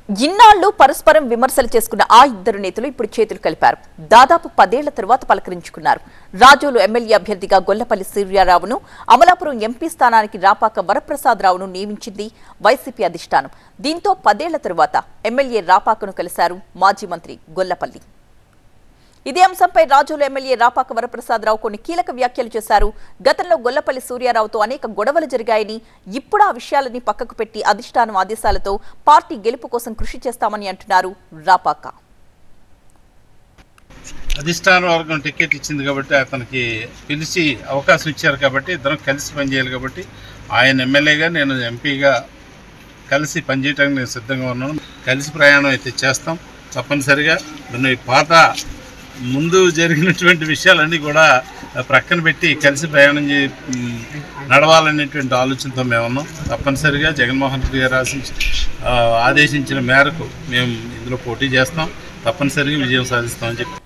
ఇన్నాళ్లు పరస్పరం విమర్శలు చేసుకున్న ఆ ఇద్దరు నేతలు ఇప్పుడు చేతులు కలిపారు దాదాపు పదేళ్ల తరువాత పలకరించుకున్నారు రాజోలు ఎమ్మెల్యే అభ్యర్థిగా గొల్లపల్లి సూర్యారావును అమలాపురం ఎంపీ స్థానానికి రాపాక వరప్రసాదరావును నియమించింది వైసీపీ అధిష్టానం దీంతో పదేళ్ల తరువాత ఎమ్మెల్యే రాపాకను కలిశారు మాజీ మంత్రి గొల్లపల్లి ఇదే అంశంపై రాజోలు ఎమ్మెల్యే రాపాక వరప్రసాదరావు కొన్ని కీలక వ్యాఖ్యలు చేశారు గతంలో గొల్లపల్లి సూర్యారావుతో అనేక గొడవలు జరిగాయని ఇప్పుడు ఆ విషయాలని పక్కకు పెట్టి అధిష్టానం ఆదేశాలతో పార్టీ గెలుపు కోసం కృషి చేస్తామని అంటున్నారు రాపాక అధిష్టాన వర్గం టికెట్ ఇచ్చింది కాబట్టి అతనికి పిలిచి అవకాశం ఇచ్చారు కాబట్టి ఇద్దరం కలిసి పనిచేయాలి కాబట్టి ఆయన ఎమ్మెల్యేగా నేను ఎంపీగా కలిసి పనిచేయడానికి నేను సిద్ధంగా ఉన్నాను కలిసి ప్రయాణం అయితే చేస్తాం తప్పనిసరిగా నేను ఈ పాత ముందు జరిగినటువంటి విషయాలన్నీ కూడా ప్రక్కన పెట్టి కలిసి ప్రయాణం చే ఉమ్, నడవాలనేటువంటి ఆలోచనతో మేము ఉన్నాం తప్పనిసరిగా జగన్మోహన్ రెడ్డి గారు ఆశించి ఆ, ఆదేశించిన మేరకు మేము ఇందులో పోటీ చేస్తాం తప్పనిసరిగా విజయం సాధిస్తామని చెప్పి